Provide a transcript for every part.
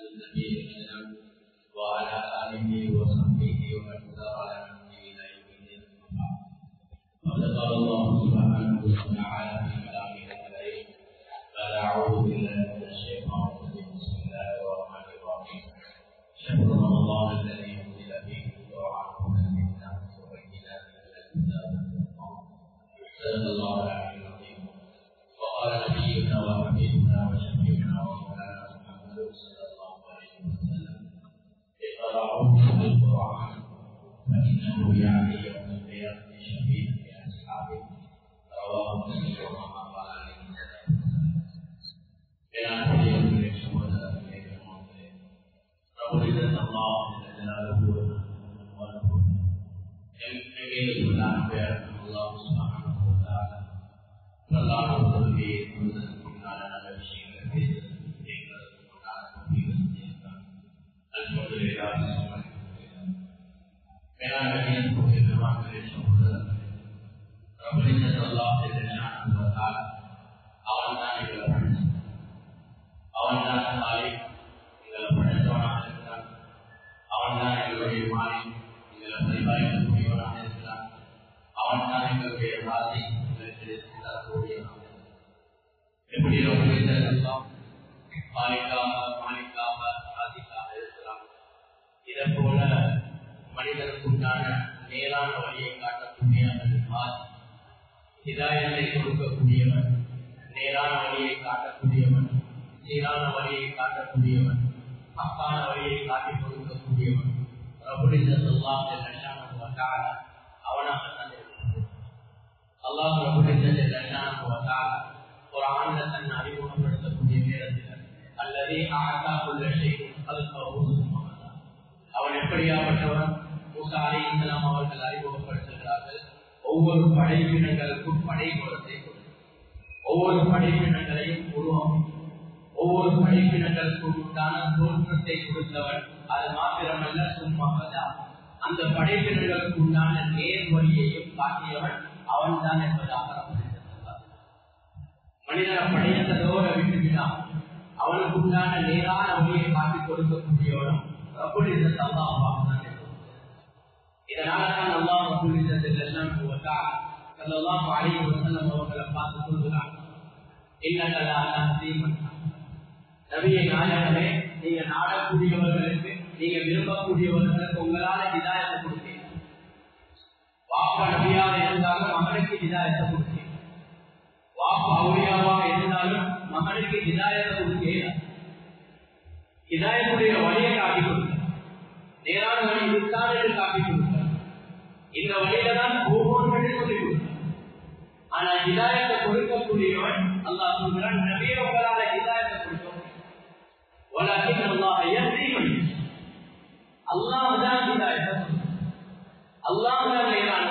النبي الأسلم وعلى آله وصحبه ومن سار على نهجه إلى يوم الدين وقد قال الله سبحانه وتعالى في كلامه الكريم قال أعوذ بالله من الشيطان الرجيم بسم الله الرحمن الرحيم شهر رمضان الذي أنزل فيه القرآن هدى للناس وبينات من الكتاب والفرقان صدق الله العلي العظيم وقال نبينا وحبيبنا وشفيعنا ومولانا محمد صلى الله عليه وسلم اقرأوا بالقرآن فإنه يعني يوم القيامة شفيع لأصحابه رواه مسلم وما قال عليه الصلاة والسلام பேராசிரியர்களே சகோதரர்களே பெருமாங்களே பிரபுரிதன் அல்லாஹ் ஜல்லாலுஹு வலஹு எங்கே உள்ளான பேர் அல்லாஹ் சுப்ஹானஹு வ தஆலா பிரதான கொள்கையை கொள்வதற்குண்டான நல்ல விஷயங்களை பேசுவதற்கு கேட்பதற்குண்டான கொள்கைகள் செய்யத்தான் அல்ஹம்துலில்லாஹ் பேராசிரியர் பெருமாங்களே சகோதரர்களே பிரபுரிதன் அல்லாஹ் ஜல்லாலுஹு வ தஆலா அவன் தான் எங்களை படைச்சான் அவன் தான் தாய் எங்களை படைத்தவனாக இருக்கிறான் அவன் தான் எங்களுடைய மாறி எங்களை பரிபாலிக்கக்கூடியவனாக இருக்கிறான் அவன் தான் எங்களுடைய ராசி எங்களுக்கு தரக்கூடியவனாக எப்படி எல்லாம் மாலிக்காக மாலிக்காக ராசிக்காக இருக்கிறான் இதை போல மனிதனுக்கு உண்டான நேரான வழியை காட்டக்கூடிய அந்த மாறி இதாயத்தை கொடுக்கக்கூடியவன் நேரான வழியை காட்டக்கூடியவன் சீரான வழியை காட்டக்கூடியவன் பக்கான வழியை காட்டிக் கொடுக்கக்கூடியவன் அவனாகத்தான் அல்லாஹ் ஒரு ஆண்ட தன் அறிமுகப்படுத்தக்கூடிய நேரத்தில் அல்லது ஆகாக்குள்ள அவன் எப்படியாப்பட்டவன் மூசா அலி இஸ்லாம் அவர்கள் அறிமுகப்படுத்துகிறார்கள் ஒவ்வொரு படைப்பினங்களுக்கும் படை குலத்தை ஒவ்வொரு படைப்பினங்களையும் உருவாக்கும் ஒவ்வொரு படைப்பினங்களுக்கும் உண்டான தோற்றத்தை கொடுத்தவன் அது மாத்திரமல்ல சும்மாவதா அந்த படைப்பினர்களுக்கு உண்டான நேர் வழியையும் காட்டியவன் அவன் தான் என்பதாக மனிதனை படைத்ததோடு விட்டுவிடான் அவனுக்கு உண்டான நேரான வழியை காட்டிக் கொடுக்கக்கூடியவனும் ரபுலித சல்லாவாக தான் இதனால தான் அல்லா ரபுலிதத்தில் எல்லாம் சல்லாஹ் அலி வசல்லம் அவர்களை பார்த்து சொல்கிறான் இல்லங்களாக நபியை நாயகமே நீங்க நாடக்கூடியவர்களுக்கு நீங்க விரும்பக்கூடியவர்களுக்கு உங்களால இதாயத்தை கொடுத்தீங்க வாப்பா நபியாக இருந்தாலும் மகனுக்கு இதாயத்தை கொடுத்தீங்க வாப்பா அவுளியாவாக இருந்தாலும் மகனுக்கு இதாயத்தை கொடுத்தீங்க இதாயத்துடைய வழியை காட்டி கொடுத்த நேரான வழி இதுதான் என்று காட்டி கொடுத்த இந்த வழியில தான் ஒவ்வொரு சொல்லி கொடுத்த ஆனா இதாயத்தை கொடுக்கக்கூடியவன் அல்லா சொல்கிறான் நபிய உங்களால இதாயத்தை கொடுக்க ولكن الله يهدي من يشاء الله தான் ஹிதாயத்தை அல்லாஹ் தான் நேரான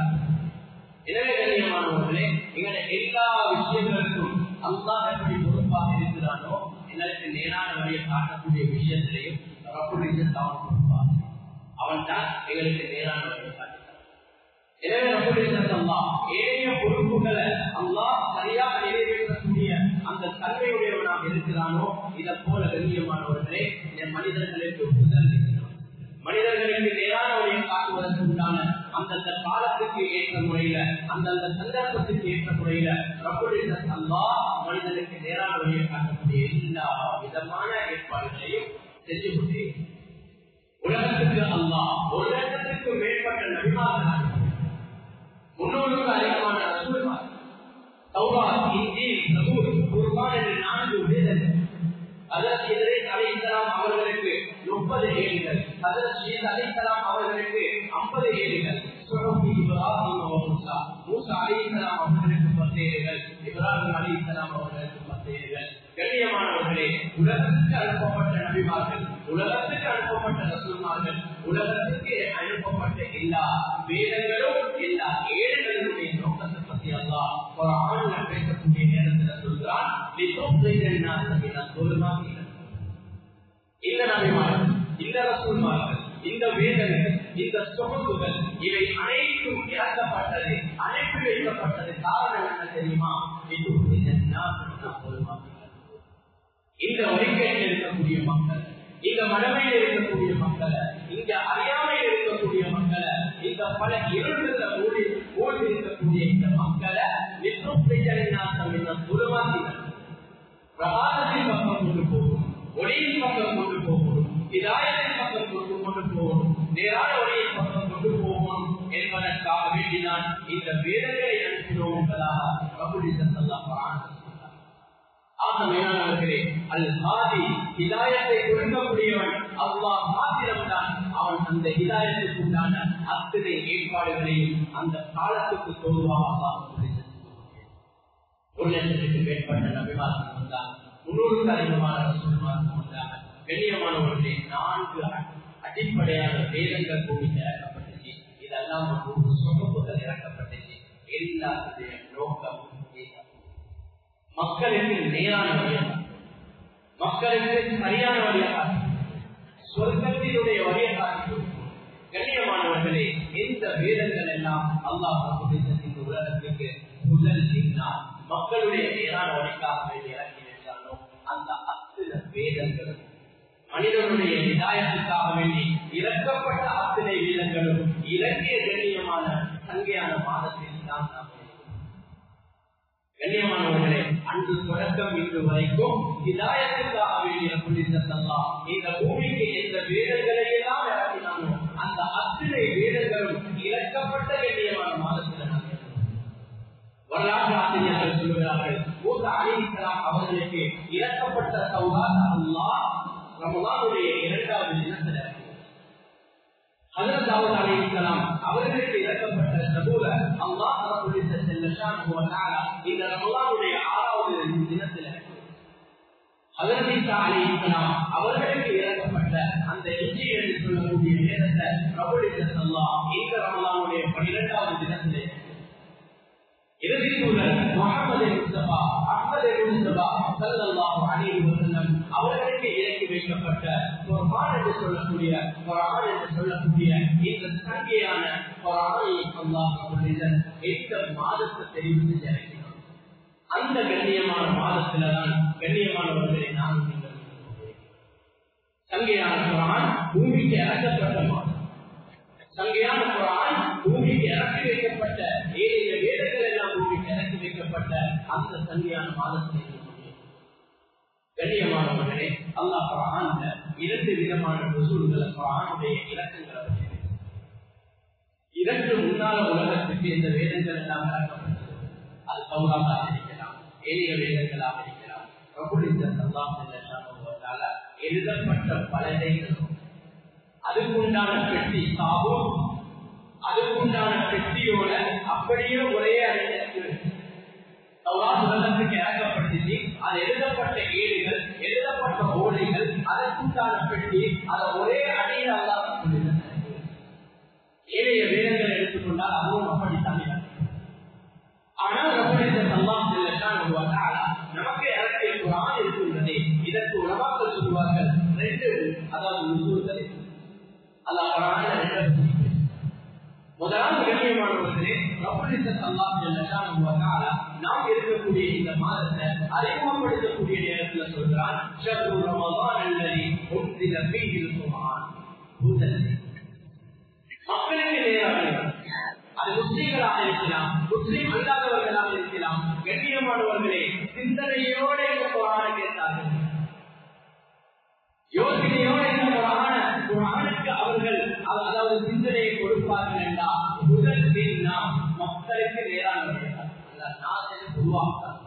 எனவே கண்ணியமானவர்களே எங்களை எல்லா விஷயங்களுக்கும் அல்லாஹ் எப்படி பொறுப்பாக இருக்கிறானோ எங்களுக்கு நேரான வழியை காட்டக்கூடிய விஷயத்திலையும் ரப்புடைய அவன் பொறுப்பாக அவன் தான் எங்களுக்கு நேரான வழியை காட்டுகிறான் எனவே ரப்புடைய ஏனைய பொறுப்புகளை அல்லாஹ் சரியாக நிறைவேற்றக்கூடிய அந்த தன்மையுடையவனாக இருக்கிறானோ இதை போல கண்ணியமானவர்களே என் மனிதர்களுக்கு முதல் மனிதர்களுக்கு நேரான வழியை காட்டுவதற்கு உண்டான அந்தந்த காலத்துக்கு ஏற்ற முறையில அந்தந்த சந்தர்ப்பத்துக்கு ஏற்ற முறையில ரப்புடைய அல்லா மனிதனுக்கு நேரான வழியை காட்டக்கூடிய எல்லா விதமான ஏற்பாடுகளையும் செஞ்சு கொண்டே உலகத்துக்கு அல்லா ஒரு லட்சத்துக்கு மேற்பட்ட நபிமார்கள் முன்னோருக்கு அதிகமான ரசூல்மார் தௌராத் இன்ஜீல் ஜபூர் குர்ஆன் என்ற நான்கு வேதங்கள் அதற்கு எதிரே அலைஹிஸ்ஸலாம் அவர்களுக்கு முப்பது ஏடுகள் அதற்கு ஷீத் அலைஹிஸ்ஸலாம் அவர்களுக்கு ஐம்பது ஏடுகள் சுஹபி இப்ராஹிம் மூசா மூசா அலைஹிஸ்ஸலாம் அவர்களுக்கு பத்து ஏடுகள் இப்ராஹிம் அலைஹிஸ்ஸலாம் அவர்களுக்கு பத்து ஏடுகள் கண்ணியமானவர்களே உலகத்துக்கு அனுப்பப்பட்ட நபிமார்கள் உலகத்துக்கு அனுப்பப்பட்ட ரசூல்மார்கள் உலகத்துக்கு அனுப்பப்பட்ட எல்லா வேதங்களும் எல்லா ஏடுகளினுடைய நோக்கத்தை பத்தி அல்லா ஒரு ஆண்ல பேசக்கூடிய நேரத்தில் சொல்கிறான் இந்த நபிமார்கள் இந்த ரசூல்மார்கள் இந்த வேதங்கள் இந்த சொகுதுகள் இவை அனைத்தும் இறக்கப்பட்டது அனுப்பி வைக்கப்பட்டது காரணம் என்ன தெரியுமா இது இந்த வழிகேட்டில் இருக்கக்கூடிய மக்கள் இங்க மடமையில் இருக்கக்கூடிய மக்களை இங்க அறியாமையில் இருக்கக்கூடிய மக்களை இந்த பல இருளுல மூடி மூடி இருக்கக்கூடிய இந்த மக்களை நிற்கும் இந்த துருவாக்கினர் பிரகாசத்தின் பக்கம் கொண்டு போகும் ஒளியின் பக்கம் கொண்டு போகும் இதாயத்தின் பக்கம் கொண்டு கொண்டு போகும் நேரான ஒளியின் பக்கம் கொண்டு போகும் என்பதற்காக வேண்டினான் இந்த வேதங்களை அனுப்பினோம் என்பதாக பிரபுடி சத்தல்லாம் ஆக மேலானவர்களே அல் ஹாதி ஹிதாயத்தை கொடுக்கக்கூடியவன் அல்லாஹ் மாத்திரம்தான் அவன் அந்த ஹிதாயத்துக்கு உண்டான அத்தனை ஏற்பாடுகளையும் அந்த காலத்துக்கு தோல்வாக ஒரு லட்சத்துக்கு மேற்பட்ட நபிமார்கள் வந்தார் முன்னூறுக்கு அதிகமான ரசூல்மார்கள் வந்தாங்க கண்ணியமானவர்களே நான்கு அடிப்படையான வேதங்கள் கூடி இறக்கப்பட்டுச்சு இதெல்லாம் ஒரு சொந்தப்புகள் இறக்கப்பட்டுச்சு எல்லாருடைய நோக்கம் மக்களுக்கு நேரான வழியாக மக்களுக்கு சரியான வழியாக சொர்க்கத்தினுடைய வழியாக கண்ணியமானவர்களே இந்த வேதங்கள் எல்லாம் அல்லாஹ் இந்த உலகத்துக்கு முதல் சின்னால் மக்களுடைய நேரான வழிக்காக வேண்டி இறக்கி வைத்தாலும் அந்த அத்தனை வேதங்களும் மனிதனுடைய விதாயத்துக்காக வேண்டி இறக்கப்பட்ட அத்தனை வேதங்களும் இலக்கிய கண்ணியமான சங்கையான மாதத்தில் தான் நாம் கண்ணியமானவர்களே அன்று தொடக்கம் இன்று வரைக்கும் இதாயத்துக்காக வேண்டிய புனிதத்தல்லா இந்த பூமிக்கு எந்த வேதங்களை எல்லாம் இறக்கினானோ அந்த அத்தனை வேதங்களும் இறக்கப்பட்ட கண்ணியமான மாதத்தில் நாம் வரலாற்று ஆசிரியர்கள் சொல்லுகிறார்கள் மூத்த அலிகலாம் அவர்களுக்கு இறக்கப்பட்ட சௌகாத அல்லா ரமலானுடைய இரண்டாவது தினத்தில் ஹசரத் தாவூத் அலைஹிஸ்ஸலாம் அவர்களுக்கு இறக்கப்பட்ட சபூல அல்லாஹ் ரப்பல் செல்லஷான் இந்த ரமலானுடைய ஆறாவது தினத்தில் ஹசரத் ஈசா அலைஹிஸ்ஸலாம் அவர்களுக்கு இறக்கப்பட்ட அந்த இஞ்சி என்று சொல்லக்கூடிய நேரத்தை ரபுல் அல்லாஹ் இந்த ரமலானுடைய பனிரெண்டாவது தினத்தில் இறுதி தூதர் முகமது முஸ்தபா அஹமது முஸ்தபா சல்லல்லாஹு அலைஹி வஸல்லம் அவர்களுக்கு இறக்கி வைக்கப்பட்ட குர்ஆன் என்று சொல்லக்கூடிய குர்ஆன் என்று சொல்லக்கூடிய இந்த சங்கையான குர்ஆனை அல்லாஹ் ரப்பல் இந்த மாதத்தை தெரிவு செஞ்சு இறக்கினார் அந்த கண்ணியமான மாதத்துல தான் கண்ணியமானவர்களை நாம் நீங்கள் சங்கையான குர்ஆன் பூமிக்கு இறக்கப்பட்ட மாதம் சங்கையான குரான் பூமிக்கு இறக்கி வைக்கப்பட்ட ஏழைய வேதங்கள் எல்லாம் பூமிக்கு இறக்கி வைக்கப்பட்ட அந்த சங்கையான மாதத்தை கண்ணியமானவர்களே அல்லாஹ் குரான்ல இரண்டு விதமான ரசூல்களை குரானுடைய இலக்கங்களை இதற்கு முன்னால உலகத்துக்கு இந்த வேதங்கள் எல்லாம் இறக்கப்பட்டது அது சௌகாமாக இருக்கலாம் ஏழைய வேதங்களாக இருக்கலாம் எழுதப்பட்ட பலதைகளும் அதுக்குண்டான பெட்டி சாபம் அதுக்குண்டான பெட்டியோட அப்படியே ஒரே அடைஞ்சு உலகத்துக்கு இறக்கப்பட்டுச்சு அது எழுதப்பட்ட ஏடுகள் எழுதப்பட்ட ஓலைகள் அதற்குண்டான பெட்டி அதை ஒரே அடையில அல்லாத ஏழைய வேதங்கள் எடுத்துக்கொண்டால் அதுவும் அப்படித்தான் ஆனால் நமக்கு இறக்கிய குரான் இருக்கின்றதே இதற்கு உணவாக்கள் சொல்வார்கள் ரெண்டு அதாவது முசூர்கள் முதலாவது கண்ணியமானவர்களே நாம் இருக்கக்கூடிய இந்த மாதத்தை அறிமுகப்படுத்தக்கூடிய நேரத்தில் சொல்கிறான் மக்களுக்கு நேராக அது முஸ்லீம்களாக இருக்கலாம் முஸ்லீம் அல்லாதவர்களாக இருக்கலாம் கண்ணியமானவர்களே சிந்தனையோட இந்த குரான கேட்டார்கள் யோசனையோட இந்த குரான குரானுக்கு அவர்கள் அதாவது சிந்தனையை கொடுப்பார்கள் என்றால் முதல் நாம் மக்களுக்கு நேரானவர்கள் உருவாக்குறார்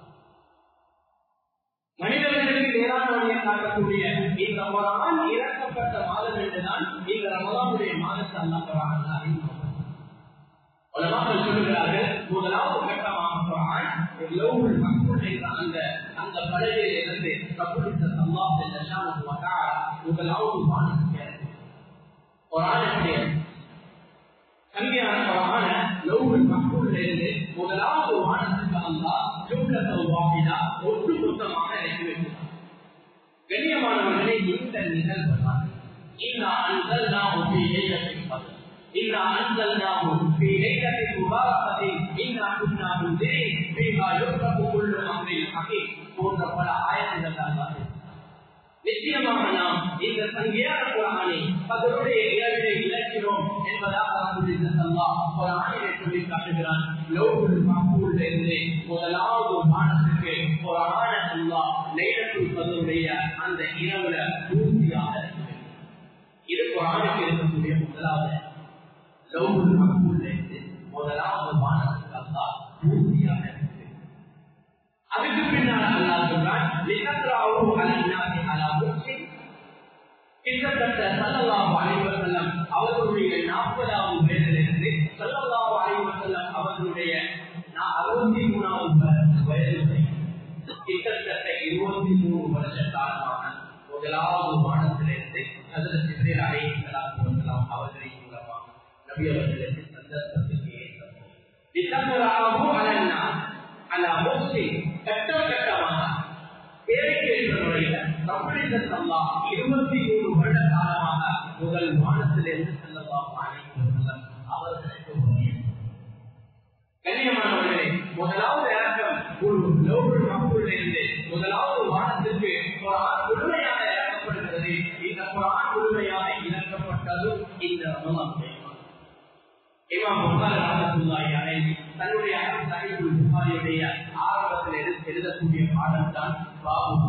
மனிதர்களுக்கு நேரான வழியை காட்டக்கூடிய இந்த குரான் இறக்கப்பட்ட மாதம் என்றுதான் இந்த ரமலானுடைய மாதத்தை அல்லா குரான் அறிமுகம் உலமாக்கள் சொல்லுகிறார்கள் முதலாவது கட்டமாக குரான் லோகல் மக்கள் என்ற அந்த அந்த படையில் இருந்து பிரபுத்த அல்லாஹ் ஜல்லாஹு வ தஆலா முதலாவது வானத்தை குரானுடைய கல்வியான குரான லோகல் மக்கள் இருந்து முதலாவது வானத்துக்கு அல்லாஹ் ஜும்லத்தல் வாஹிதா ஒட்டு மொத்தமாக இறக்கி வைக்கிறார் கண்ணியமானவர்களே இந்த நிகழ்வு தான் إنا أنزلناه في ليلة القدر إنا أنزلناه في ليلة مباركة إنا كنا منذرين فيها يفرق كل أمر حكيم போன்ற பல ஆயத்துகள் தான் நிச்சயமாக நாம் இந்த சங்கியான குரானை அதனுடைய இயற்கை இலக்கினோம் என்பதாக ஒரு ஆணினை சொல்லி காட்டுகிறான் இருந்து முதலாவது மானத்துக்கு ஒரு ஆண அல்லா நேரத்துடைய அந்த இரவுல பூர்த்தியாக இது குரானுக்கு இருக்கக்கூடிய முதலாவது லோகுல் மக்கூல் இருந்து முதலாவது மானத்துக்கு அல்லா பூர்த்தியாக அதுக்கு பின்னால் அல்லா சொல்றான் கிட்டத்தட்ட சல்லல்லாஹு அலைஹி வஸல்லம் அவர்களுடைய நாற்பதாவது வயதிலிருந்து சல்லல்லாஹு அலைஹி வஸல்லம் அவர்களுடைய அறுபத்தி மூணாவது வயது கிட்டத்தட்ட இருபத்தி மூணு வருஷ காலமாக முதலாவது மாதத்திலிருந்து அதில் சிறையில் அழைக்கலாம் அவர்களை மூலமாக நபி அவர்களுக்கு சந்தர்ப்பத்துக்கு ஏற்ற அந்த முக்தி கட்டம் கட்டமாக தேவைக்கேற்ற முறையில் தமிழிசன் அல்லா இருபத்தி மூணு வருட காலமாக முதல் வானத்திலிருந்து செல்லலாம் அவர்களுக்கு கண்ணியமானவர்களே முதலாவது இறக்கம் ஒரு லோடு மக்களிலிருந்து முதலாவது வானத்திற்கு குரான் முழுமையாக இறக்கப்படுகிறது இந்த குரான் முழுமையாக இறக்கப்பட்டதும் இந்த ரமலான் இமாம் புகார் ரஹமத்துல்லாஹி அலைஹி தன்னுடைய சஹீஹுல் புகாரியுடைய ஆரம்பத்தில் எடுத்து எழுதக்கூடிய பாடம் தான் பாபு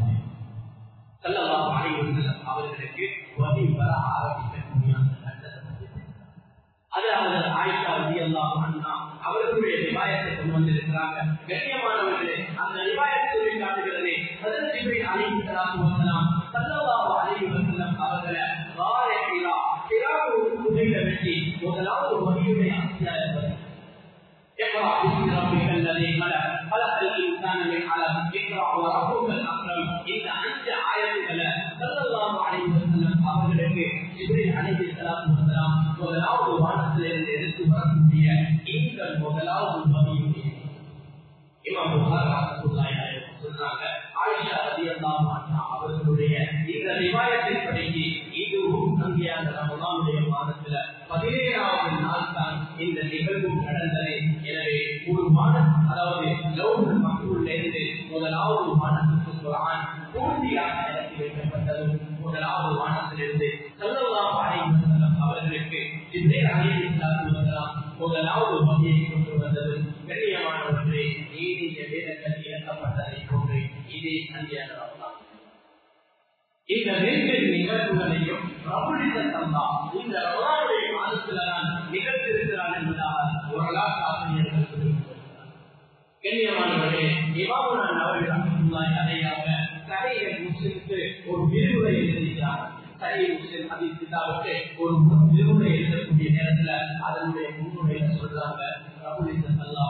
ஸல்லல்லாஹு அலைஹி வஸல்லம் அவர்களுக்கு வகை வர ஆரம்பிக்கக்கூடிய அந்த கட்டத்தை பற்றி அதாவது ஆயிஷா ரலியல்லாஹு அன்ஹா அவர்களுடைய ரிவாயத்தை கொண்டு வந்திருக்கிறாங்க கண்ணியமானவர்களே அந்த ரிவாயத்தை சொல்லி காட்டுகிறது ஹஜ்ரத் ஜிப்ரீல் அலைஹி ஸலாத்து வஸலாம் ஸல்லல்லாஹு அலைஹி வஸல்லம் அவர்களை வாரேலா கிராவு குதிரையில வெட்டி முதலாவது வகையுடைய அத்தியாயம் اقرا باسم ربك الذي خلق خلق الانسان من علق اقرا وربك الاكرم இந்த அஞ்சு ஆயத்துக்களை ஸல்லல்லாஹு அலைஹி வஸல்லம் அவர்களுக்கு ஜிப்ரீல் அலைஹி ஸலாத்து வஸலாம் முதலாவது வானத்திலிருந்து எடுத்து வரக்கூடிய இந்த முதலாவது வகையுடைய இமாம் புகார் ரஹ்மத்துல்லாஹி அலைஹி சொன்னாங்க ஆயிஷா ரலியல்லாஹு அன்ஹா அவர்களுடைய இந்த ரிவாயத்தின்படி இதுவும் அங்கேயான ரமலானுடைய மாதத்துல பதினேழாவது நாள் தான் இந்த நிகழ்வு நடந்தது எனவே ஒரு மாதம் அதாவது லவுல் மக்களுள்ள இருந்து முதலாவது மாதத்துக்கு குரான் பூர்த்தியாக இறக்கி வைக்கப்பட்டதும் முதலாவது வானத்திலிருந்து சல்லல்லாஹு அலைஹி வஸல்லம் அவர்களுக்கு ஜிப்ரீல் அலைஹி ஸலாத்து வஸலாம் முதலாவது வகையை கொண்டு வந்ததும் கண்ணியமானவர்களே நீதிய வேதங்கள் இறக்கப்பட்டதை போன்று இதே சந்தியான ரமலான் இந்த ரெண்டு நிகழ்வுகளையும் பிரபுலிதத்தந்தா இந்த ரமலானுடைய மாதத்துல தான் நிகழ்த்திருக்கிறான் என்பதாக வரலாற்று ஆசிரியர்கள் குறிப்பிட்டிருக்கிறார் கண்ணியமானவர்களே இமாமுனான் அவர்கள் அமர்ந்துள்ளாய் அதையாக சரைய முஸ்லிமுக்கு ஒரு விரிவுரை எழுதியிருக்கிறார் சரைய முஸ்லிம் அதிர்ச்சிதாவுக்கு ஒரு விரிவுரை எழுதக்கூடிய நேரத்துல அதனுடைய முன்னுரையில சொல்றாங்க பிரபுலிதம் அல்லா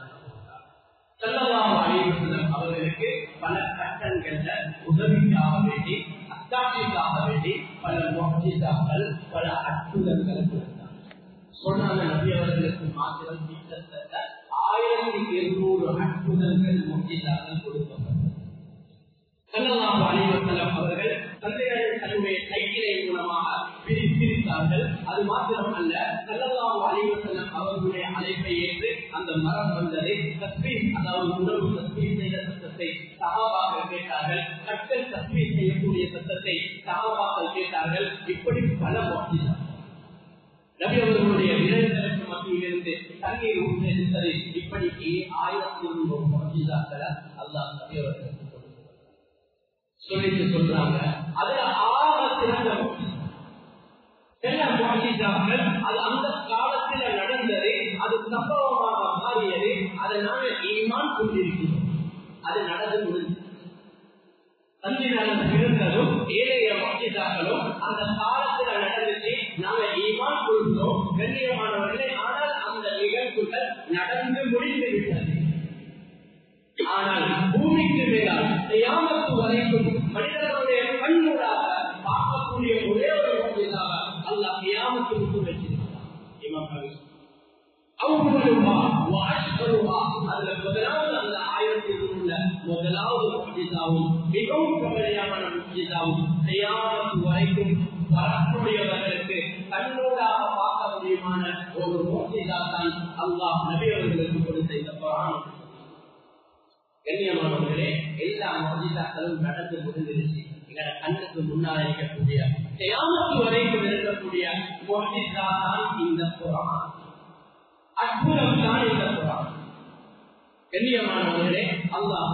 செல்லலாம் அலைவசம் அவர்களுக்கு பல கட்டங்கள்ல உதவிக்காக வேண்டி அத்தாட்சிக்காக வேண்டி பல மொழிதாக்கள் பல அற்புதங்கள் கொடுத்தாங்க சொன்னாங்க நபி அவர்களுக்கு மாத்திரம் கிட்டத்தட்ட ஆயிரத்தி இருநூறு அற்புதங்கள் மொழிதாக்கள் கொடுக்கப்பட்டது செல்லலாம் அலைவசம் அவர்கள் தந்தையர்கள் தன்னுடைய கையிலை மூலமாக பிரித்திருந்தார்கள் அது மாத்திரம் அல்ல செல்லலாம் அலைவசம் அவர்களுடைய அழைப்பை ஏற்று அந்த மரம் வந்தது தஸ்பீர் அதாவது உணவு தஸ்பீர் செய்த சத்தத்தை சகாபாக்கள் கேட்டார்கள் கட்டல் தஸ்பீர் செய்யக்கூடிய சத்தத்தை சகாபாக்கள் கேட்டார்கள் இப்படி பல மாற்றினார் நபி அவர்களுடைய விரல்களுக்கு மத்தியிலிருந்து தண்ணீர் ஊற்றிருந்தது இப்படி ஆயிரத்தி இருநூறு மாற்றிதாக்களை அல்லாஹ் நபி அவர்களுக்கு சொல்லிட்டு சொல்றாங்க அதுல ஆக சிறந்த அது அந்த காலத்துல நடந்தது அது சம்பவமாக மாறியது அதை நாங்க ஈமான் கொண்டிருக்கிறோம் அது நடந்து முடிஞ்சு தந்திரம் இருந்ததும் ஏழைய மொழிதாக்களும் அந்த காலத்துல நடந்துச்சு நாங்க ஈமான் கொள்கிறோம் கண்ணியமானவர்களே ஆனால் அந்த நிகழ்வுகள் நடந்து முடிந்து விட்டது ஆனால் பூமிக்கு மேலால் யாமத்து வரைக்கும் மனிதர்களுடைய கண்ணூடாக பார்க்கக்கூடிய ஒரே ஒரு மொழிதாக அல்லாஹ் கியாமத்து விட்டு வச்சிருக்கிறார் அவ்வளவுமா வாஷ்பருமா அதுல முதலாவது அந்த ஆயிரத்தில் உள்ள முதலாவது முக்கியதாவும் மிகவும் கவலையான முக்கியதாவும் கியாமத்து வரைக்கும் வரக்கூடியவர்களுக்கு கண்ணூடாக பார்க்க முடியுமான ஒரு மோசிதா தான் அல்லாஹ் நபி அவர்களுக்கு கொடுத்த இந்த புராணம் கண்ணியமானவர்களே எல்லா மொழிதாக்களும் நடந்து முடிஞ்சிருச்சு எங்களை கண்ணுக்கு முன்னால் இருக்கக்கூடிய தேயாமத்து வரைக்கும் இருக்கக்கூடிய மொழிதா தான் இந்த புறான் அற்புதம் தான் இந்த புறான் கண்ணியமானவர்களே அல்லாஹ்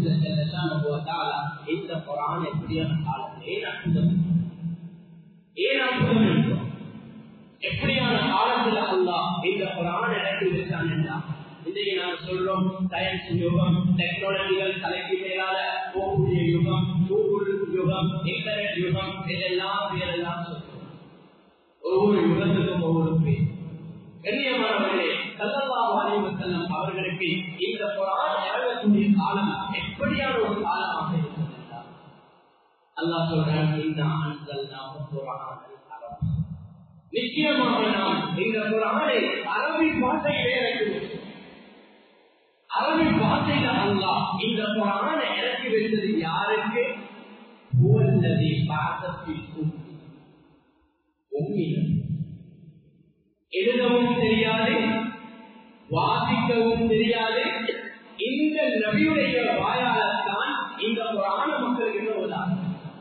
இந்த புறான் எப்படியான காலம் ஏன் அற்புதம் ஏன் அற்புதம் என்றோம் எப்படியான காலத்துல அல்லாஹ் இந்த புறான் இறக்கி இருக்கான் என்றால் இன்றைக்கு நாம் சொல்றோம் சயின்ஸ் யுகம் டெக்னாலஜிகள் தலைக்கு மேலால போகக்கூடிய யுகம் கூகுள் யுகம் இன்டர்நெட் யுகம் இதெல்லாம் பேரெல்லாம் சொல்றோம் ஒவ்வொரு யுகத்துக்கும் ஒவ்வொரு பேர் கண்ணியமானவர்களே சல்லல்லாஹு அலைஹி வஸல்லம் அவர்களுக்கு இந்த குர்ஆன் இறங்கக்கூடிய காலம் எப்படியான ஒரு காலமாக இருக்கிறது அல்லாஹ் சொல்றான் இந்த அன்சல்னாஹு குர்ஆனல் அரபி நிச்சயமாக நாம் இந்த குர்ஆனை அரபி பாஷையிலே இறக்குகிறோம் அரபி பாஷையில அல்லாஹ் இந்த குர்ஆனை இறக்கி வைத்தது யாருக்கு உள்ளதி பாசத்தில் உண்மையிலும் எழுதவும் தெரியாது வாசிக்கவும் தெரியாது இந்த நபியுடைய வாயால்தான் இந்த புராண மக்களுக்கு என்ன உதாரணம்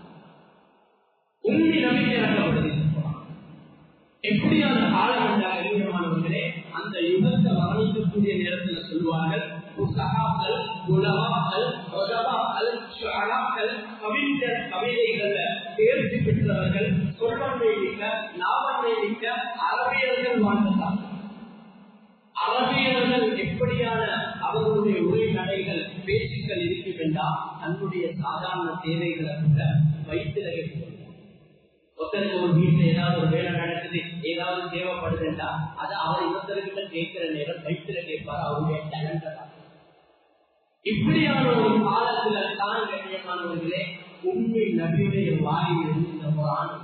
உண்மை நம்பிக்கை இறக்கப்படுது எப்படியான காலம் என்றால் அறிமுகமானவர்களே அந்த யுகத்தை வர்ணிக்கக்கூடிய நேரத்தில் சொல்வார்கள் புசகாக்கள் குலவாக்கள் ரொதவாக்கள் ஷுஅராக்கள் கவிஞர் கவிதைகள்ல தேர்ச்சி பெற்றவர்கள் சொல்வன்மை மிக்க லாபன்மை மிக்க அரபியர்கள் வாழ்ந்தார் அரபியர்கள் எப்படியான அவர்களுடைய உரைநடைகள் பேச்சுக்கள் இருக்கின்றா தன்னுடைய சாதாரண தேவைகளை கூட வயிற்றுல ஒருத்தருக்கு ஒரு வீட்டுல ஏதாவது ஒரு வேலை நடக்குது ஏதாவது தேவைப்படுதுண்டா அதை அவர் இன்னொருத்தர்கிட்ட கேட்கிற நேரம் வயிற்றுல கேட்பார் அவருடைய டேலண்ட் இப்படியான ஒரு காலத்துல தான் கண்ணியமானவர்களே உண்மை நபியுடைய வாயிலிருந்து இந்த குரான்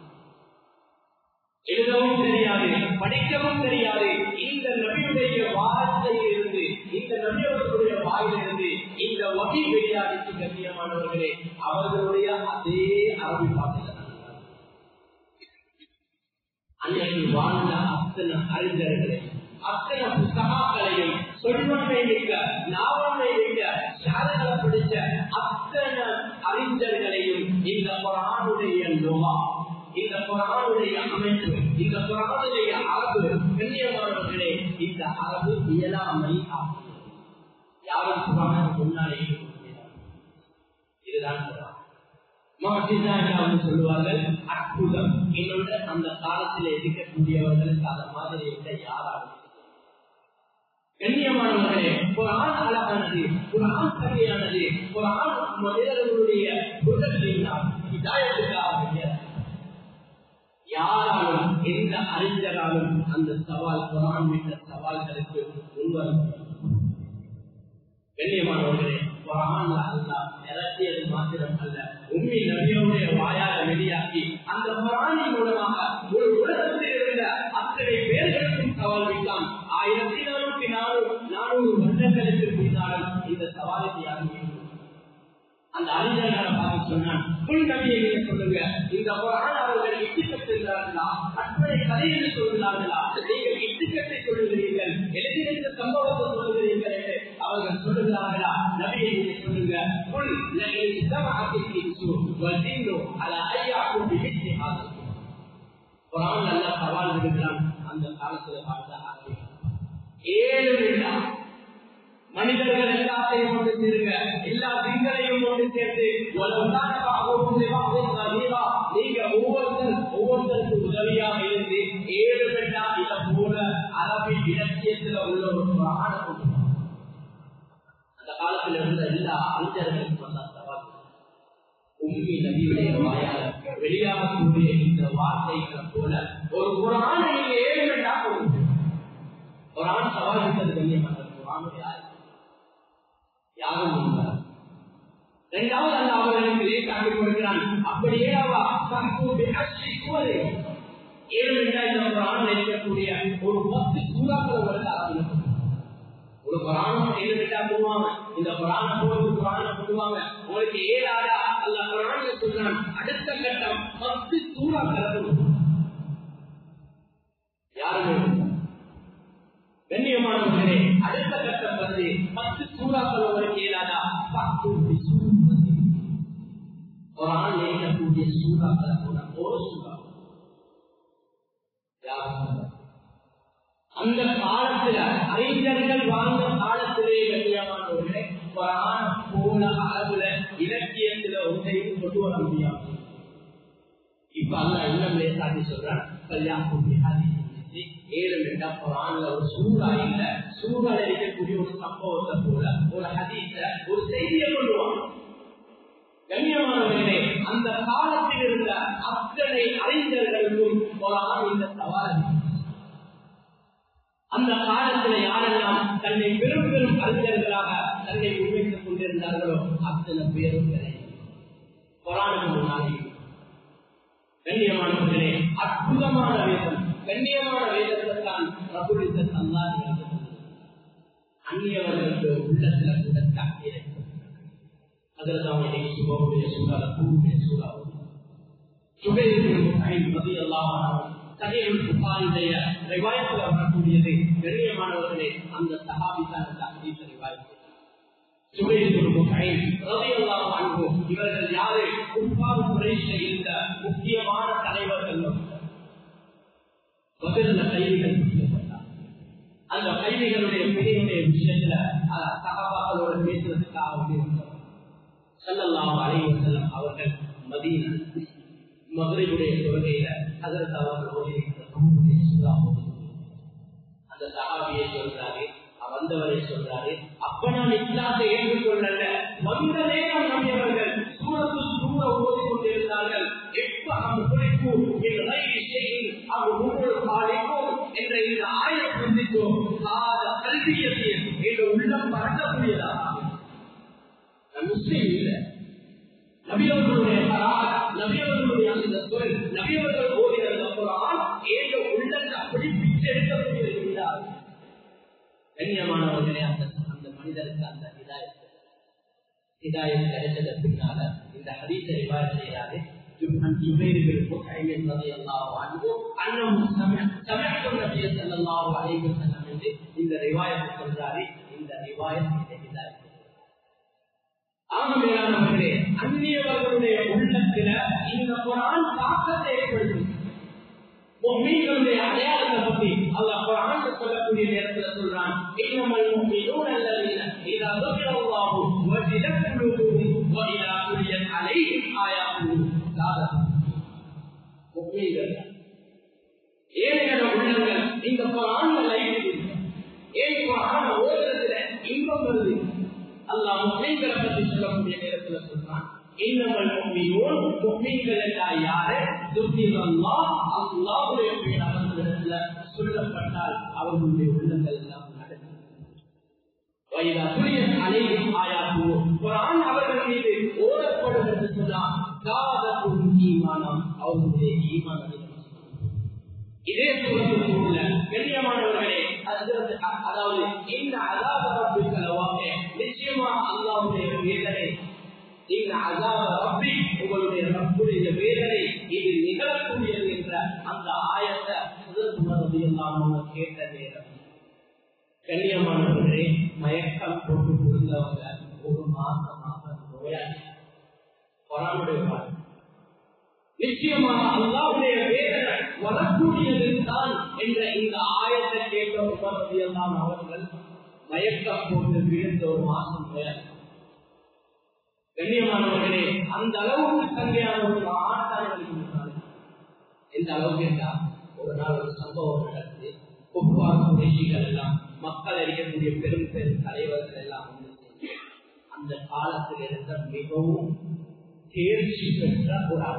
எழுதவும் தெரியாது படிக்கவும் தெரியாது இந்த நபியுடைய வார்த்தையிலிருந்து இந்த நபியவர்களுடைய வாயிலிருந்து இந்த வகை வெளியாடிக்கு கண்ணியமானவர்களே அவர்களுடைய அதே அரபி பாட்டில் அன்னைக்கு வாழ்ந்த அத்தனை அறிஞர்களே அத்தனை புத்தகங்களையும் சொல்வன்மை மிக்க நாவன்மை மிக்க சாதனை பிடிச்ச அத்தனை அறிஞர்களையும் இந்த குரானுடைய நோவா இந்த குரானுடைய அமைப்பு இந்த குரானுடைய அரபு கண்ணியமானவர்களே இந்த அரபு இயலாமை ஆகும் யாரும் குரான் முன்னாலே இதுதான் குரான் சொல்லுவார்கள் அற்புதம் இன்னொன்று அந்த காலத்தில் இருக்கக்கூடியவர்களுக்கு அந்த மாதிரி இருக்க யாராலும் கண்ணியமானவர்களே ஒரு ஆண் அழகானது ஒரு ஆண் தகையானது ஒரு ஆண் மனிதர்களுடைய குணத்தினால் இதாயத்துக்காக யாராலும் எந்த அறிஞராலும் அந்த சவால் குரான் என்ற சவால்களுக்கு முன்வரும் கண்ணியமானவர்களே குரான் அல்லா இறக்கியது மாத்திரம் அல்ல உண்மை நபியோடைய வாயால வெளியாக்கி அந்த குரானின் மூலமாக ஒரு உலகத்தில் இருந்த அத்தனை பேர்களுக்கும் சவால் விட்டான் ஆயிரத்தி நானூத்தி நானூறு நானூறு வருடங்களுக்கு பின்னாலும் இந்த சவாலுக்கு யாரும் அந்த அறிஞர்களை பார்த்து சொன்னான் புல் நபியை நீங்க சொல்லுங்க இந்த குரான் அவர்கள் இட்டுக்கட்டுகிறார்களா அத்தனை கதைகளை சொல்கிறார்களா நீங்கள் இட்டுக்கட்டை சொல்லுகிறீர்கள் எழுதியிருந்த சம்பவத்தை சொல்லுகிறீர்கள் என்று அவர்கள் சொல்லுகிறார்களா நபியை நீங்க சொல்லுங்க புல் குரான் நல்ல சவால் விடுகிறான் அந்த காலத்துல பார்த்த ஏழு வேண்டாம் மனிதர்கள் எல்லாத்தையும் ஒன்று சேருங்க எல்லா திங்களையும் ஒன்று சேர்த்து நீங்க ஒவ்வொருத்தர் ஒவ்வொருத்தருக்கு உதவியாக இருந்து ஏழு பெண்ணா இதை போல அரபி இலக்கியத்துல உள்ள ஒரு புராணம் அந்த காலத்துல இருந்த எல்லா அறிஞர்களுக்கும் வந்த சவால் உண்மை நபியுடைய வாயால வெளியாகக்கூடிய இந்த வார்த்தைகளை போல ஒரு புராணம் நீங்க ஏழு பெண்ணா கொடுங்க ஒரு ஆண் சவால் விட்டது கண்ணியமான புராணம் யாரு யாரும் இல்லை இரண்டாவது அந்த அவர்களுக்கு லேசாக்கி கொடுக்கிறான் அப்படியே ஏழு ரெண்டாயிரத்தி ஒரு ஆண் இருக்கக்கூடிய ஒரு பத்து சூறாக்கள் உங்களுக்கு ஆரம்பிக்கும் ஒரு புராணம் ஏழு ரெண்டா போடுவாங்க இந்த புராணம் போது புராணம் போடுவாங்க உங்களுக்கு ஏழாடா அல்ல புராண சொல்றான் அடுத்த கட்டம் பத்து சூறாக்கள் யாருமே கண்ணியமானவர்களே அடுத்த கட்டம் வந்து பத்து சூறாக்கள் உங்களுக்கு இயலாதா பத்து ஒரு ஆள் இயக்கக்கூடிய சூறாக்களை கூட ஒரு சூறா அந்த காலத்துல அறிஞர்கள் வாழ்ந்த காலத்திலே கண்ணியமானவர்களே குரான் போல அளவுல இலக்கியத்துல ஒன்றையும் கொண்டு வர முடியாது இப்ப அல்ல இன்னும் லேசாக்கி சொல்றான் கல்யாணம் ஏழு ரெண்டா குரான்ல ஒரு சூறா இல்ல சூறால இருக்கக்கூடிய ஒரு சம்பவத்தை போல ஒரு ஹதீஸ ஒரு செய்தியை கொள்ளுவான் கண்ணியமானவர்களே அந்த காலத்தில் இருந்த அத்தனை அறிஞர்களுக்கும் குரான் இந்த சவால் அந்த காலத்தில் யாரெல்லாம் தன்னை பெரும் பெரும் அறிஞர்களாக தன்னை முன்வைத்துக் கொண்டிருந்தார்களோ அத்தனை பேரும் குரானுக்கு முன்னாலே கண்ணியமானவர்களே அற்புதமான வேதம் கண்ணியமான வேதத்தை தான் பிரபுலித்த சந்தாதி அந்நியவர்களுக்கு உள்ளத்துல கூட தக்கி அதில் தான் இன்னைக்கு சுபமுடைய சூழல பூமுடைய சூழல் சுபேரின் பதி எல்லாம் சகையில் புகாரிடைய ரிவாயத்தில் வரக்கூடியது கண்ணியமானவர்களே அந்த சகாபிதான் அந்த அகீச ரிவாயத்து இவர்கள் யாரு உட்பாடு குறைஷ இந்த முக்கியமான தலைவர்கள் பதில கைதிகள் அந்த கைதிகளுடைய பிரிவுடைய விஷயத்துல சகாபாக்களோட பேசுறதுக்காக செல்லலாம் அலைவர் செல்லம் அவர்கள் மதீன மதுரையுடைய கொள்கையில அதற்கு அவர்கள் ஓடியிருக்கிற அந்த சகாபியை சொல்றாரு வந்தவரை சொல்றாரு அப்ப நான் இஸ்லாத்தை ஏற்றுக்கொள்ளல வந்த நேரம் நம்பியவர்கள் சூழத்து சூழ ஓதி கொண்டிருந்தார்கள் எப்ப அந்த குறைப்பு என்ற விஷயம் அவர் ஒவ்வொரு பாடைக்கும் என்ற இந்த ஆயிரம் சிந்தித்தோம் காத கல்வியத்தில் என்ற உள்ளம் பறக்கக்கூடியதா முஸ்லீம் இல்லை நபியவர்களுடைய நபியவர்களுடைய அந்த சொல் நபியவர்கள் ஓடினது அப்புறம் ஏக உள்ளத்தை அப்படி பிச்செடுக்கக்கூடியது இருந்தார் கண்ணியமானவர்களே அந்த அந்த மனிதருக்கு அந்த இதாயத் இதாயத் கிடைச்சத பின்னால இந்த ஹதீஸை ரிவாயத் செய்யறாரு عن جبير بن مطعم رضي الله عنه انه سمع سمعت النبي صلى الله عليه وسلم இந்த ரிவாயத் சொல்றாரு இந்த ரிவாயத் இந்த ஹிதாயத் ஆகவேயானவர்களே அந்நியவர்களுடைய உள்ளத்துல இந்த குரான் தாக்கத்தை ஏற்படுத்தும் மீன்களுடைய அடையாளத்தை பற்றி அல்லாஹ் குரான் சொல்லக்கூடிய நேரத்தில் சொல்றான் இன்னமல் முஃமினூன அல்லதீன இதா ذكر الله وجلت قلوبهم واذا تليت عليهم آياته زادتهم முஃமின்கள் ஏழைகள உள்ளங்கள் இந்த குரான் லைஃப் ஏன் குரான் ஓதுறதுல இன்பம் வருது அல்லாஹ் முஸ்லிம்களை பற்றி சொல்லக்கூடிய நேரத்துல சொல்றான் இன்னமல் முஃமினூன் முஃமின்கள் என்றால் யாரு துர்கிதல்லாஹ் அல்லாஹ்வுடைய பேர் அவர்களிடத்துல சொல்லப்பட்டால் அவர்களுடைய உள்ளங்கள் எல்லாம் நடக்கும் வைதா துரியத் அலைஹிம் ஆயாத்து குர்ஆன் அவர்கள் மீது ஓதப்படும் என்று சொன்னால் காதத்தும் ஈமானம் அவர்களுடைய ஈமான் அதிகமாக இதே சூழலுக்கு உள்ள கண்ணியமானவர்களே அதாவது இந்த அதாப ரப்பிக்கலவாக நிச்சயமா அல்லாவுடைய வேதனை இந்த அதாப ரப்பி உங்களுடைய ரப்புடைய வேதனை இது நிகழக்கூடியது என்ற அந்த ஆயத்தை சுதர்மதி இல்லாமல் கேட்ட நேரம் கண்ணியமானவர்களே மயக்கம் போட்டு புரிந்தவங்க ஒரு மாசமாக நோயாளி கொரானுடைய வாழ்க்கை நிச்சயமாக அல்லாவுடைய வேதனை வரக்கூடியது தான் என்ற இந்த ஆயத்தை கேட்ட உபரதியெல்லாம் அவர்கள் மயக்கம் போட்டு விழுந்த ஒரு மாசம் கண்ணியமானவர்களே அந்த அளவுக்கு தங்கையான ஒரு ஆட்டாளர்கள் எந்த அளவுக்கு என்றால் ஒரு நாள் ஒரு சம்பவம் நடக்குது குப்பார் குறைஷிகள் எல்லாம் மக்கள் அறியக்கூடிய பெரும் பெரும் தலைவர்கள் எல்லாம் வந்து அந்த காலத்தில் இருந்த மிகவும் தேர்ச்சி பெற்ற ஒரு ஆள்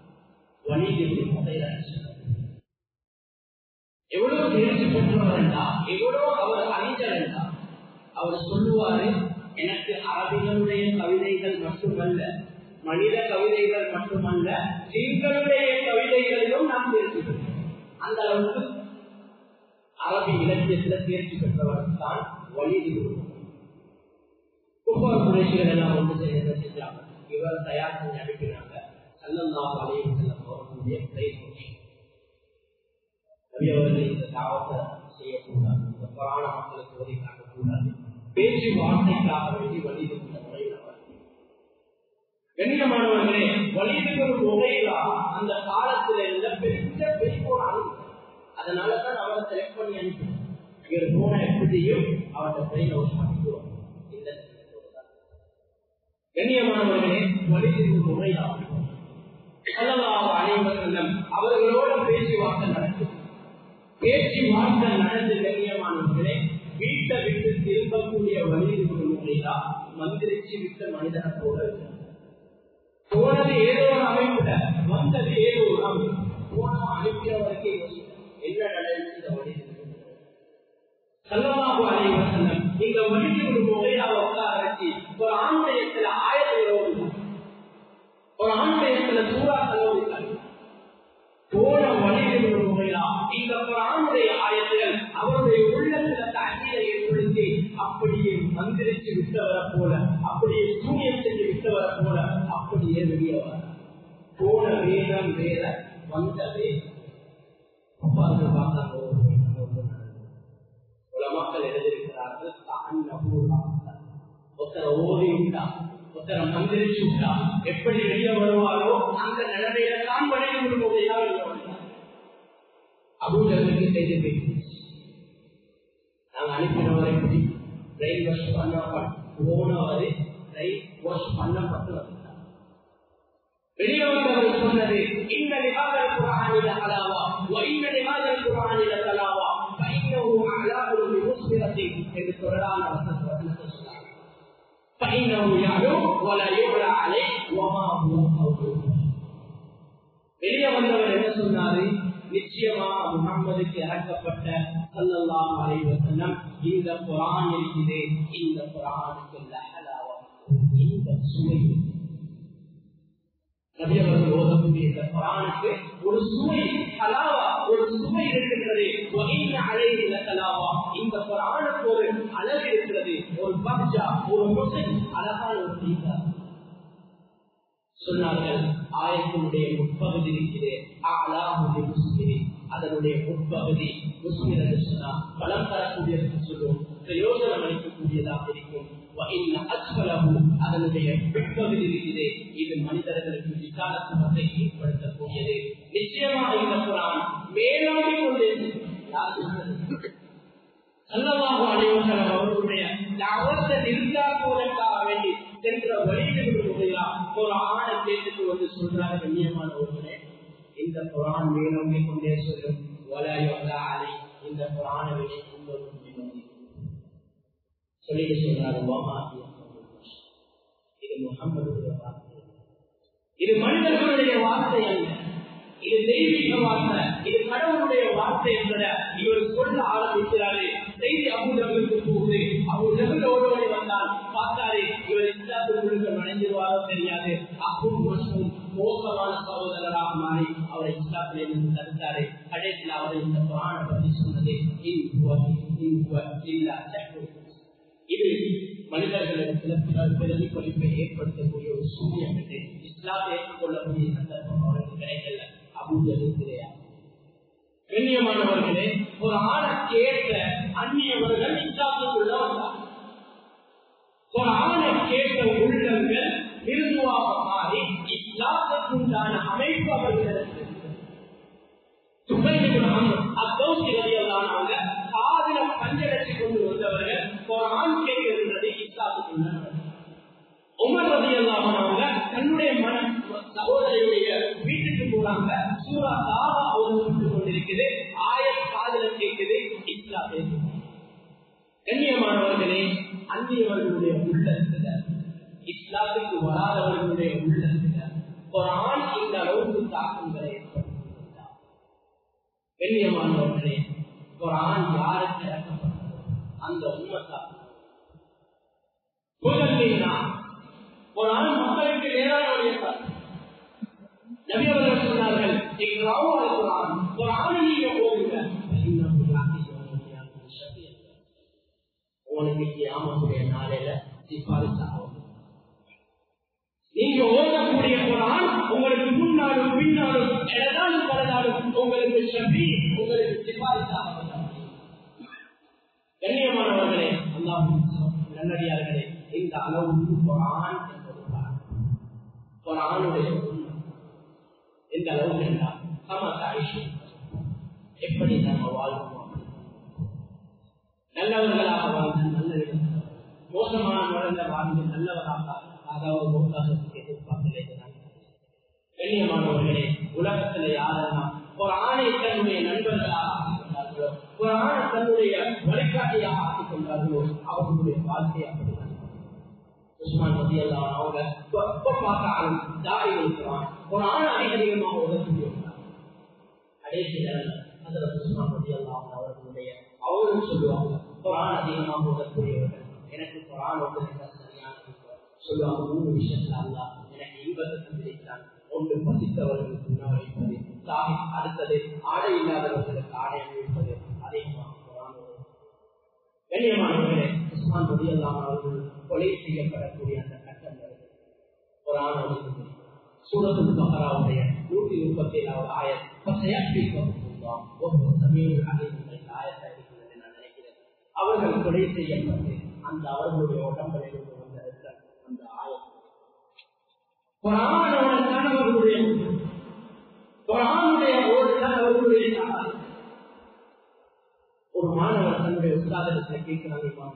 எவ்வளவு தேர்ச்சி பெற்றவர் என்றா எவ்வளவு அவர் அறிஞர் என்றா அவர் சொல்லுவாரு எனக்கு அரபிகளுடைய கவிதைகள் மட்டுமல்ல மனித கவிதைகள் மட்டுமல்ல ஜீங்களுடைய கவிதைகளிலும் நான் தேர்ச்சி பெற்றேன் அந்த அளவுக்கு அரபி இலக்கியத்தில் தேர்ச்சி பெற்றவர் தான் வலிதி குப்பர் குறைசிகள் எல்லாம் ஒன்று செய்ய செஞ்சாங்க இவர் தயார் பண்ணி அனுப்பினாங்க சல்லல்லாஹு அலைஹி வஸல்லம் அவர்களுடைய பிரைஸ் நபி அவர்கள் இந்த தாவத்தை செய்யக்கூடாது இந்த புராண மக்களுக்கு ஓதி காட்டக்கூடாது பேச்சு வார்த்தைக்காக வேண்டி வழி இந்த முறையில் அவர் கண்ணியமானவர்களே வலிதுகள் முறையிலா அந்த காலத்துல இருந்த பெரிய பெரிய அதனாலதான் அவரை செலக்ட் பண்ணி அனுப்பினோம் இவர் போன எப்படியும் அவரை பிரெயின் ஹவுஸ் பண்ணிக்குவோம் இந்த கண்ணியமானவர்களே வலிதுகள் முறையிலா அனைவரும் அவர்களோட பேச்சுவார்த்தை நடக்கும் பேச்சுவார்த்தை நடந்து கண்ணியமானவர்களே வீட்டை விட்டு திரும்பக்கூடிய வலிதுகள் முறையிலா மந்திரிச்சு விட்ட மனிதனை போல இருக்கிறார் போனது ஏதோ ஒரு அமைப்புல வந்தது ஏதோ ஒரு அமைப்பு போன அனுப்பியவருக்கு என்ன நடந்துச்சு இந்த வழி சல்லமாக அனைவசனம் இந்த வழிக்கு ஒரு முறையாக உட்கார வச்சு ஒரு ஆண்மயத்துல ஆயிரத்தி ஒரு ஆண்மயத்துல சூறா செலவழித்தார் போன வழியில் ஒரு முறையா இந்த குரானுடைய ஆயத்தில் அவருடைய உள்ளத்துல தண்ணீரை ஏற்படுத்தி அப்படியே மந்திரிச்சு விட்டவரை போல அப்படியே சூனியம் செஞ்சு விட்டவரை போல அப்படியே வெளியே வர போன வேதம் வேற வந்த வேதம் அப்பார்கள் பார்த்தாங்க உலமாக்கள் எழுதியிருக்கிறார்கள் ஒருத்தரை ஓடி விட்டா ஒருத்தரை மந்திரிச்சு விட்டா எப்படி வெளியே வருவாரோ அந்த நிலைமையில தான் வழங்கி விடும்போதையா அபூஜலுக்கு செய்தி போயிட்டு நாங்க அனுப்பினவரை எப்படி பிரெயின் வாஷ் பண்ண போனவரை பிரெயின் வாஷ் பண்ணப்பட்டு வந்தார் வெளியே வந்தவர் சொன்னது இந்த நிகாதல் குரானில அலாவா இந்த நிகாதல் குரானில தலாவா பைனவு அலாவு முஸ்லிமத்தை என்று தொடரான வசனத்தை சொன்னார் பைனவு யாரோ வல யுலா அலை வமா ஹுவ வெளியே வந்தவர் என்ன சொன்னாரு நிச்சயமாக முகம்மதுக்கு இறக்கப்பட்ட சல்லல்லாம் அலைவசல்லம் இந்த குரான் இருக்குது இந்த குரானுக்கு இந்த சுவை நபியவர்கள் ஓதக்கூடிய இந்த குரானுக்கு ஒரு சுவை கலாவா ஒரு சுவை இருக்கின்றது அழகில கலாவா இந்த குரானுக்கு ஒரு அழகு இருக்கிறது ஒரு பக்ஜா ஒரு முசை அழகான ஒரு செய்தா சொன்னார்கள் ஆயத்தினுடைய உட்பகுதி இருக்கிறது அதனுடைய உட்பகுதி முஸ்லிம் என்று சொன்னால் பலம் தரக்கூடியது சொல்லும் பிரயோஜனம் அளிக்கக்கூடியதாக இருக்கும் அதனுடைய பிற்பகுதி இருக்கிறது இது மனிதர்களுக்கு விசாலத்துவத்தை ஏற்படுத்தக்கூடியது நிச்சயமாக இந்த குரான் மேலாடி கொண்டே அல்லவாக அனைவர்கள் அவர்களுடைய அவரத்தை நிர்வாகுவதற்காக வேண்டி சென்ற வழிகளில் ஒரு ஆணை கேட்டுக்கு வந்து சொல்றாங்க கண்ணியமானவர்களே இந்த குரான் மேலோங்கி கொண்டே சொல்லும் அலை இந்த குரானை விட சொல்லிட்டு சொல்றாரு இது முகமதுடைய வார்த்தை இது மனிதர்களுடைய வார்த்தை அல்ல இது தெய்வீக வார்த்தை இது கடவுளுடைய வார்த்தை என்பத இவர் சொல்ல ஆரம்பிக்கிறாரு செய்தி அபுதர்களுக்கு போகுது அவர் ஜெகலோடு வந்தால் பார்த்தாரு இவர் இஸ்லாத்துக்குள்ள நுழைஞ்சிருவாரோ தெரியாது அபு மசூம் மோசமான சகோதரராக மாறி அவரை இஸ்லாத்திலே இருந்து தடுத்தாரு கடைசியில் அவர் இந்த புராண பற்றி சொன்னது இது மனிதர்களிடத்தில் பிரதிபலிப்பை ஏற்படுத்தக்கூடிய ஒரு சூழ்நிலை என்று இஸ்லாத்தை ஏற்றுக்கொள்ளக்கூடிய சந்தர்ப்பம் அவருக்கு கிடைக்கல அபூஜலும் கிடையாது கண்ணியமானவர்களே ஒரு ஆணை கேட்ட அந்நியவர்கள் இஸ்லாத்துக்குள்ள வந்தார் ஒரு ஆணை கேட்ட உள்ளங்கள் மிருதுவாக மாறி இஸ்லாத்துக்கு உண்டான அமைப்பு அவர்களுக்கு காதல பஞ்சடச்சு கொண்டு வந்தவர்கள் ஒரு ஆண் கேட்கிறது இஸ்லாத்துக்குள்ள உமர் ரதி அவங்க தன்னுடைய மன சகோதரியுடைய வீட்டுக்கு போறாங்க சூரா தாவா அவருக்கு கொண்டிருக்குது ஆயிரம் காதல கேட்குது இஸ்லாமே கண்ணியமானவர்களே அந்நியவர்களுடைய உள்ளத்துல இஸ்லாத்துக்கு வராதவர்களுடைய உள்ளத்துல ஒரு ஆண் இந்த அளவுக்கு தாக்கங்களை ஏற்படுத்தியிருந்தார் கண்ணியமானவர்களே ஒரு ஆண் யாருக்கு இறக்கப்பட்டதோ அந்த உண்மைத்தான் ஒரு ஆண் மக்களுக்கு நேராக உழைத்தார் நபியவர்கள் சொன்னார்கள் ஒரு ஆணை நீங்க போகுங்க உங்களுக்கு ஆமக்கூடிய நாளையில சிபாரிசாகும் நீங்க ஓடக்கூடிய ஒரு ஆண் உங்களுக்கு முன்னாலும் பின்னாலும் எதாலும் பலனாலும் உங்களுக்கு சபி உங்களுக்கு சிபாரிசாக கண்ணியமானவர்களே அல்லாஹ் நல்லடியார்களே இந்த அளவுக்கு குரான் என்பது ஒரு ஆணுடைய உண்மை எந்த அளவுக்கு என்றால் சமதாயிஷம் எப்படி நம்ம வாழ்வோம் நல்லவர்களாக வாழ்ந்து நல்ல மோசமான முறையில் வாழ்ந்து நல்லவராக அதாவது மோசாசத்துக்கு எதிர்பார்க்கலை கண்ணியமானவர்களே உலகத்தில் யாரெல்லாம் ஒரு ஆணை தன்னுடைய நண்பர்களாக ஆக்கிக் கொண்டார்களோ ஒரு ஆணை தன்னுடைய வழிகாட்டியாக ஆக்கிக் கொண்டார்களோ அவர்களுடைய வாழ்க்கை அப்படிதான் உஸ்மான் ரதி எல்லாம் அவங்க எப்ப பார்த்தாலும் தாடி இருக்கிறான் ஒரு ஆண் அதிகமாக உதவியாக கடைசி நேரம் அதில் உஸ்மான் ரதி எல்லாம் அவர்களுடைய அவரும் சொல்லுவாங்க குரான் அதிகமாக உதவக்கூடியவர்கள் எனக்கு குரான் வந்து சரியான சொல்லுவாங்க மூணு விஷயத்துல அல்ல எனக்கு இன்பத்தை தந்திருக்கிறான் ஒன்று பசித்தவர்களுக்கு உணவளிப்பது தாய் அடுத்தது ஆடை இல்லாதவர்களுக்கு ஆடை அணிவிப்பது அதிகமாக குரான் கண்ணியமானவர்களே உஸ்மான் ரதி எல்லாம் அவர்கள் கொலை செய்யப்படக்கூடிய அந்த கட்டங்கள் குரான் சூரத்து பகராவுடைய நூற்றி முப்பத்தி ஏழாவது ஆயர் அவர்கள் கொலை செய்யப்பட்டு அந்த அவர்களுடைய உடம்பிலிருந்து வந்த ரத்தம் அந்த ஆயம் குரானோட அவர்களுடைய குரானுடைய ஓடுதான் அவர்களுடைய சாதனை ஒரு மாணவர் தன்னுடைய உத்தாதனத்தில் கேட்கிறாங்க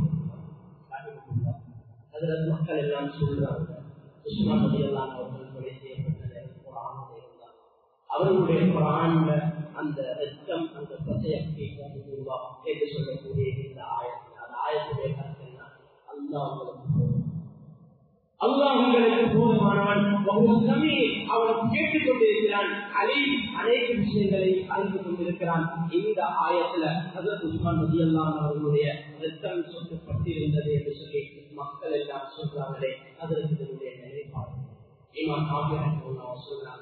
அதுல மக்கள் எல்லாம் சொல்றாங்க உஸ்மான் நபி எல்லாம் அவர்கள் கொலை செய்யப்பட்ட குரானுடைய அவர்களுடைய குரான்ல அந்த ரத்தம் அந்த பசையத்தை என்று சொல்லக்கூடிய இந்த ஆயத்தில் அந்த ஆயத்துடைய கருத்து என்ன அல்லா உங்களுக்கு அல்லாஹ் உங்களுக்கு போதுமானவன் அவன் கேட்டுக் கொண்டிருக்கிறான் அலை அநேக விஷயங்களை அறிந்து கொண்டிருக்கிறான் இந்த ஆயத்துல அதற்கு உஸ்மான் நதி எல்லாம் அவர்களுடைய ரத்தம் சொந்தப்பட்டிருந்தது என்று சொல்லி மக்கள் எல்லாம் சொல்றாங்களே அதற்கு இதனுடைய நிலைப்பாடு இமான் ஆகியோர் சொல்றாங்க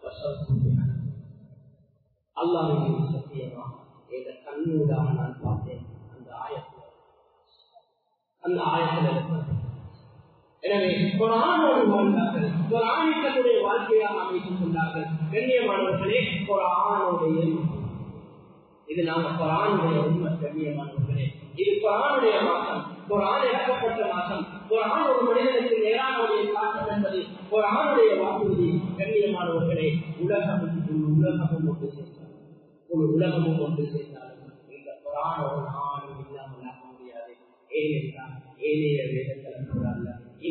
அல்லாவின் சத்தியமா எங்க கண்ணூடாக நான் பார்த்தேன் அந்த ஆயத்தில் அந்த ஆயத்தில் எனவே ஒரு ஆணோடு வாழ்ந்தார்கள் ஒரு ஆணை தன்னுடைய வாழ்க்கையாக அமைத்துக் கொண்டார்கள் கண்ணியமானவர்களே ஒரு ஆணோடைய இது நாம குரானுடைய உண்மை கண்ணியமானவர்களே இது குரானுடைய மாசம் ஒரு ஆண் இறக்கப்பட்ட மாசம் ஒரு ஆண் ஒரு மனிதனுக்கு நேரானுடைய தாக்கம் என்பது ஒரு ஆணுடைய வாக்குறுதி கண்ணியமானவர்களே உலகம் உலகமும் ஒன்று சேர்ந்தார் ஒரு உலகமும் ஒன்று சேர்ந்தாலும் இந்த குரான ஒரு நாளும் இல்லாமல் ஆக முடியாது ஏனென்றால் ஏனைய வேதங்கள் அல்ல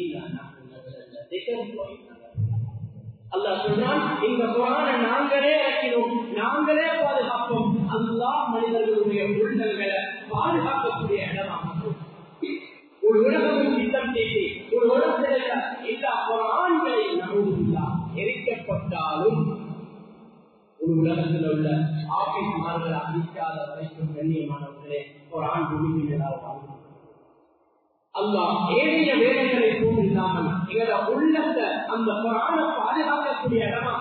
அல்லா சொன்னால் இந்த குரானை நாங்களே இறக்கினோம் நாங்களே பாதுகாப்போம் அல்லா மனிதர்களுடைய உள்ளங்களை பாதுகாக்கக்கூடிய இடமாகும் ஒரு உலகம் திட்டம் செய்து ஒரு உலகத்தில் எல்லா குரான்களை நம்புவதில்லா எரிக்கப்பட்டாலும் ஒரு உலகத்தில் உள்ள ஆபீஸ்மார்கள் அளிக்காத வரைக்கும் கண்ணியமானவர்களே ஒரு ஆண் பூமியினராக வாழ்ந்து அல்லா ஏனைய வேலைகளை போல் இல்லாமல் எங்களோட உள்ளத்தை அந்த புறாண பாதுகாக்கக்கூடிய இடமா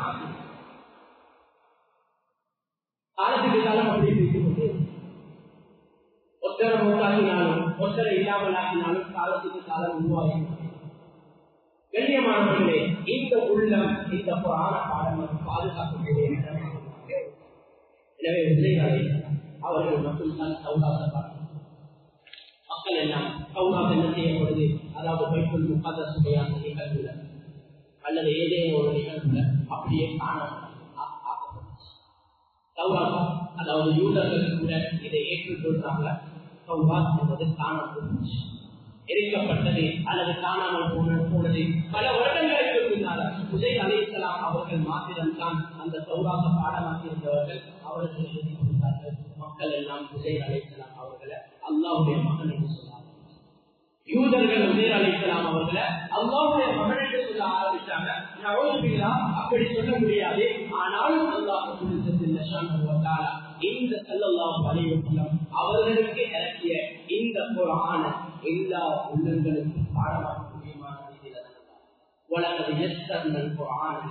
காலத்துக்கு காலம் அப்படி பேசிக் கொண்டே ஒத்தரை மூத்தாக்கினாலும் ஒத்தரை இல்லாமல் ஆக்கினாலும் காலத்துக்கு காலம் உருவாகி கண்ணியமானவர்களே இந்த உள்ளம் இந்த புறாண பாடம் பாதுகாக்கக்கூடிய இடம் எனவே பிள்ளைகளை அவர்கள் மட்டும்தான் சௌதாசப்பார்கள் மக்கள் எல்லாம் சௌராக என்ன செய்யப்படுது அதாவது பைக்குள் முகாதசுடைய அந்த நிகழ்வுல அல்லது ஏதேனும் ஒரு நிகழ்வுல அப்படியே காண சௌராக அதாவது யூதர்கள் கூட இதை ஏற்றுக்கொள்றாங்க சௌராத் என்பது காணப்பட்டுச்சு எரிக்கப்பட்டது அல்லது காணாமல் போன போனது பல வருடங்களுக்கு பின்னால் உதய அலைக்கலாம் அவர்கள் மாத்திரம்தான் அந்த சௌராக பாடமாக்கியிருந்தவர்கள் அவர்கள் எழுதி கொடுத்தார்கள் மக்கள் எல்லாம் உதய அலைக்கலாம் அவர்களை அல்லாவுடைய மகன் என்று சொன்னார் யூதர்கள் உதய அலைக்கலாம் அவர்களை அல்லாவுடைய மகன் என்று சொல்ல ஆரம்பிச்சாங்க அப்படி சொல்ல முடியாது ஆனாலும் அல்லாஹ் இந்த செல்லல்லாம் வலியுறுத்தலாம் அவர்களுக்கு இறக்கிய இந்த குரான எல்லா உள்ளங்களுக்கும் பாடமாக முடியுமான உலகது எஸ்தர்னல் குரான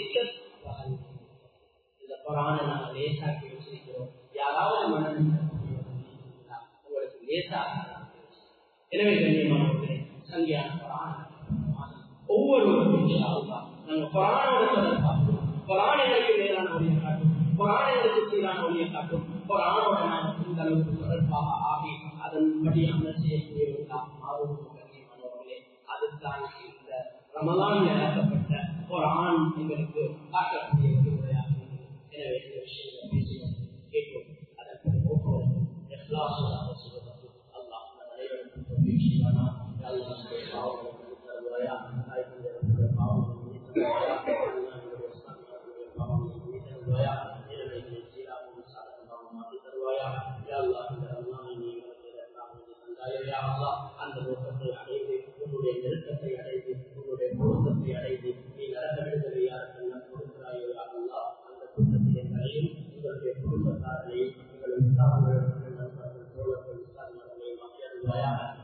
இந்த குரானை நாங்கள் லேசாக்கி வச்சிருக்கிறோம் யாராவது மனதில் உங்களுக்கு லேசாக எனவே கண்ணியமானவர்களே சங்கியான குரான் ஒவ்வொருவரும் நாங்கள் குரானோட தொடர்பாக குரான் எனக்கு மேலான ஒளியை காட்டும் குரான் எனக்கு சீரான ஒளியை காட்டும் குரானோட நாம் இந்த அளவுக்கு தொடர்பாக ஆகி அதன்படி அமல் செய்யக்கூடியவர்களாக மாறும் கண்ணியமானவர்களே அதுதான் இந்த ரமலான் இறக்கப்பட்ட அந்த நோக்கத்தை அடைந்து உன்னுடைய நெருக்கத்தை அடைந்து உன்னுடைய பொருத்தத்தை அடைந்து நீ நடக்க விடுதலை யாருக்கெல்லாம் கொடுக்கிறாயோ அல்லா அந்த கூட்டத்திலே கலையும் உங்களுடைய குடும்பத்தார்களையும் உங்கள் உற்சாகங்கள் நண்பர்கள் தோழர்கள் விசாரணைகளை மக்கள்